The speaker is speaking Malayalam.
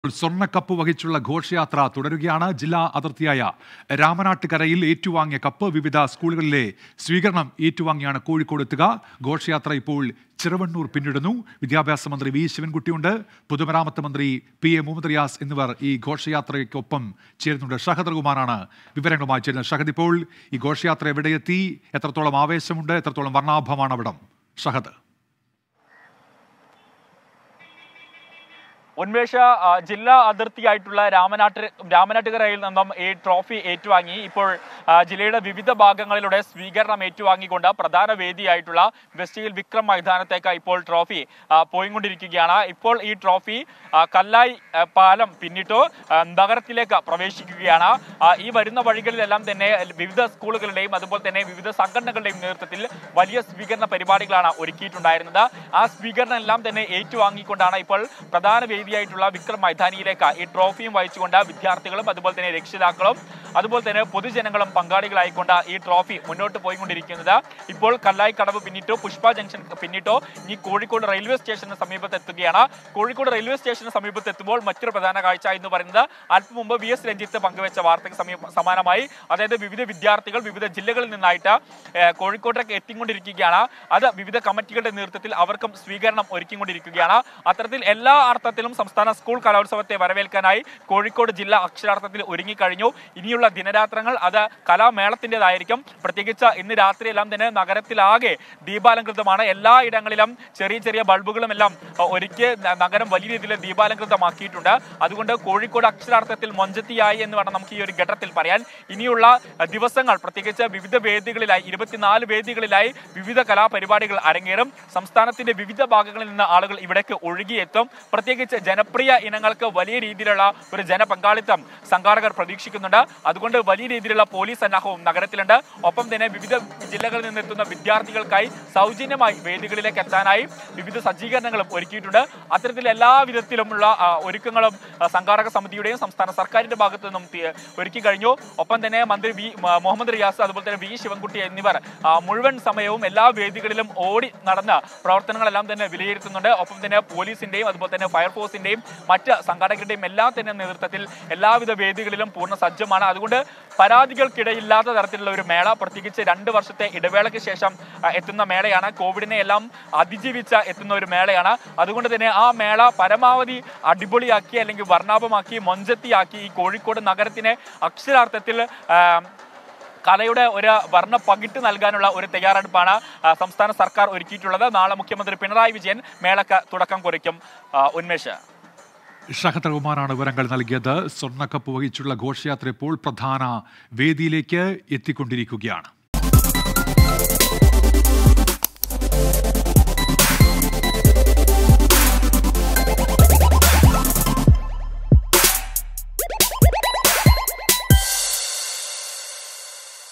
സ്വർണ്ണക്കപ്പ് വഹിച്ചുള്ള ഘോഷയാത്ര തുടരുകയാണ് ജില്ലാ അതിർത്തിയായ രാമനാട്ടുകരയിൽ ഏറ്റുവാങ്ങിയ കപ്പ് വിവിധ സ്കൂളുകളിലെ സ്വീകരണം ഏറ്റുവാങ്ങിയാണ് കോഴിക്കോട് എത്തുക ഘോഷയാത്ര ഇപ്പോൾ ചിറവണ്ണൂർ പിന്നിടുന്നു വിദ്യാഭ്യാസ മന്ത്രി വി ശിവൻകുട്ടിയുണ്ട് പൊതുമരാമത്ത് മന്ത്രി പി എ മുഹമ്മദ് റിയാസ് എന്നിവർ ഈ ഘോഷയാത്രയ്ക്കൊപ്പം ചേരുന്നുണ്ട് ഷഹദ് റഹ്മാനാണ് വിവരങ്ങളുമായി ചേരുന്നത് ഷഹദ് ഇപ്പോൾ ഈ ഘോഷയാത്ര എവിടെയെത്തി എത്രത്തോളം ആവേശമുണ്ട് എത്രത്തോളം വർണ്ണാഭമാണ് അവിടം ഷഹദ് ഉന്മേഷ ആ, ജില്ലാ അതിർത്തിയായിട്ടുള്ള രാമനാട്ട് രാമനാട്ടുകരയിൽ നിന്നും ഈ ട്രോഫി ഏറ്റുവാങ്ങി ഇപ്പോൾ ആ, ജില്ലയുടെ വിവിധ ഭാഗങ്ങളിലൂടെ സ്വീകരണം ഏറ്റുവാങ്ങിക്കൊണ്ട് പ്രധാന വേദിയായിട്ടുള്ള വെസ്റ്റ് ഹിൽ വിക്രം മൈതാനത്തേക്ക് ഇപ്പോൾ ട്രോഫി ആ, പോയിക്കൊണ്ടിരിക്കുകയാണ് ഇപ്പോൾ ഈ ട്രോഫി ആ, കല്ലായി ആ, പാലം പിന്നിട്ടു ആ, നഗരത്തിലേക്ക് പ്രവേശിക്കുകയാണ് ആ, ഈ വരുന്ന വഴികളിലെല്ലാം തന്നെ വിവിധ സ്കൂളുകളുടെയും അതുപോലെ തന്നെ വിവിധ സംഘടനകളുടെയും നേതൃത്വത്തിൽ വലിയ സ്വീകരണ പരിപാടികളാണ് ഒരുക്കിയിട്ടുണ്ടായിരുന്നത് ആ സ്വീകരണം എല്ലാം തന്നെ ഏറ്റുവാങ്ങിക്കൊണ്ടാണ് ഇപ്പോൾ പ്രധാന വേദിയായിട്ടുള്ള വിക്രം മൈതാനിയിലേക്ക് ഈ ട്രോഫിയും വഹിച്ചുകൊണ്ട് വിദ്യാർത്ഥികളും അതുപോലെ തന്നെ രക്ഷിതാക്കളും അതുപോലെ തന്നെ പൊതുജനങ്ങളും പങ്കാളികളായിക്കൊണ്ട് ഈ ട്രോഫി മുന്നോട്ട് പോയിക്കൊണ്ടിരിക്കുന്നത് ഇപ്പോൾ കല്ലായി കടവ് പിന്നിട്ടോ പുഷ്പ ജംഗ്ഷൻ പിന്നിട്ടോ ഇനി കോഴിക്കോട് റെയിൽവേ സ്റ്റേഷന് സമീപത്ത് എത്തുകയാണ് കോഴിക്കോട് റെയിൽവേ സ്റ്റേഷന് സമീപത്ത് എത്തുമ്പോൾ മറ്റൊരു പ്രധാന കാഴ്ച എന്ന് പറയുന്നത് അല്പം മുമ്പ് വി എസ് രഞ്ജിത്ത് പങ്കുവെച്ച വാർത്തയ്ക്ക് സമീപ സമാനമായി അതായത് വിവിധ വിദ്യാർത്ഥികൾ വിവിധ ജില്ലകളിൽ നിന്നായിട്ട് ഏഹ്, കോഴിക്കോട്ടേക്ക് എത്തിക്കൊണ്ടിരിക്കുകയാണ് അത് വിവിധ കമ്മിറ്റികളുടെ നേതൃത്വത്തിൽ അവർക്കും സ്വീകരണം ഒരുക്കിക്കൊണ്ടിരിക്കുകയാണ് അത്തരത്തിൽ എല്ലാ അർത്ഥത്തിലും സംസ്ഥാന സ്കൂൾ കലോത്സവത്തെ വരവേൽക്കാനായി കോഴിക്കോട് ജില്ല അക്ഷരാർത്ഥത്തിൽ ഒരുങ്ങിക്കഴിഞ്ഞു ഇനിയുള്ള ദിനരാത്രങ്ങൾ അത് കലാമേളത്തിൻ്റെതായിരിക്കും പ്രത്യേകിച്ച് ഇന്ന് രാത്രിയെല്ലാം തന്നെ നഗരത്തിലാകെ ദീപാലങ്കൃതമാണ് എല്ലാ ഇടങ്ങളിലും ചെറിയ ചെറിയ ബൾബുകളും എല്ലാം അഹ്, ഒരുക്കി ന- നഗരം വലിയ രീതിയിൽ ദീപാലങ്കൃതമാക്കിയിട്ടുണ്ട് അതുകൊണ്ട് കോഴിക്കോട് അക്ഷരാർത്ഥത്തിൽ മൊഞ്ചത്തിയായി എന്ന് വേണം നമുക്ക് ഈ ഒരു ഘട്ടത്തിൽ പറയാൻ ഇനിയുള്ള അഹ്, ദിവസങ്ങൾ പ്രത്യേകിച്ച് വിവിധ വേദികളിലായി ഇരുപത്തിനാല് വേദികളിലായി വിവിധ കലാപരിപാടികൾ അരങ്ങേറും സംസ്ഥാനത്തിന്റെ വിവിധ ഭാഗങ്ങളിൽ നിന്ന് ആളുകൾ ഇവിടേക്ക് ഒഴുകിയെത്തും പ്രത്യേകിച്ച് ജനപ്രിയ ഇനങ്ങൾക്ക് വലിയ രീതിയിലുള്ള ഒരു ജനപങ്കാളിത്തം സംഘാടകർ പ്രതീക്ഷിക്കുന്നുണ്ട് അതുകൊണ്ട് വലിയ രീതിയിലുള്ള പോലീസ് സന്നാഹവും നഗരത്തിലുണ്ട് ഒപ്പം തന്നെ വിവിധ ജില്ലകളിൽ നിന്നെത്തുന്ന വിദ്യാർത്ഥികൾക്കായി സൗജന്യമായി വേദികളിലേക്ക് എത്താനായി വിവിധ സജ്ജീകരണങ്ങളും ഒരുക്കിയിട്ടുണ്ട് അത്തരത്തിൽ എല്ലാ വിധത്തിലുമുള്ള ആ, ഒരുക്കങ്ങളും ആ, സംഘാടക സമിതിയുടെയും സംസ്ഥാന സർക്കാരിന്റെ ഭാഗത്തു നിന്നും തി- ഒരുക്കി കഴിഞ്ഞു ഒപ്പം തന്നെ മന്ത്രി വി മ- മുഹമ്മദ് റിയാസ് അതുപോലെ തന്നെ വി ശിവൻകുട്ടി എന്നിവർ ആ, മുഴുവൻ സമയവും എല്ലാ വേദികളിലും ഓടി നടന്ന് പ്രവർത്തനങ്ങളെല്ലാം തന്നെ വിലയിരുത്തുന്നുണ്ട് ഒപ്പം തന്നെ പോലീസിന്റെയും അതുപോലെ തന്നെ ഫയർഫോഴ്സിന്റെയും മറ്റ് സംഘാടകരുടെയും എല്ലാം തന്നെ നേതൃത്വത്തിൽ എല്ലാവിധ വേദികളിലും പൂർണ്ണ സജ്ജമാണ് അതുകൊണ്ട് പരാതികൾക്കിടയില്ലാത്ത തരത്തിലുള്ള ഒരു മേള പ്രത്യേകിച്ച് രണ്ട് വർഷത്തെ ഇടവേളയ്ക്ക് ശേഷം ആ, എത്തുന്ന മേളയാണ് കോവിഡിനെ എല്ലാം അതിജീവിച്ച എത്തുന്ന ഒരു മേളയാണ് അതുകൊണ്ട് തന്നെ ആ മേള പരമാവധി അടിപൊളിയാക്കി അല്ലെങ്കിൽ വർണ്ണാഭമാക്കി മൊഞ്ചത്തിയാക്കി ഈ കോഴിക്കോട് നഗരത്തിനെ അക്ഷരാർത്ഥത്തിൽ ആ, കലയുടെ ഒരു വർണ്ണ പകിട്ട് നൽകാനുള്ള ഒരു തയ്യാറെടുപ്പാണ് ആ, സംസ്ഥാന സർക്കാർ ഒരുക്കിയിട്ടുള്ളത് നാളെ മുഖ്യമന്ത്രി പിണറായി വിജയൻ മേളക്ക് തുടക്കം കുറിക്കും ആ, ഉന്മേഷ് ഷഹദ് റഹ്മാനാണ് വിവരങ്ങൾ നൽകിയത് സ്വർണ്ണക്കപ്പ് വഹിച്ചുള്ള ഘോഷയാത്ര ഇപ്പോൾ പ്രധാന വേദിയിലേക്ക് എത്തിക്കൊണ്ടിരിക്കുകയാണ്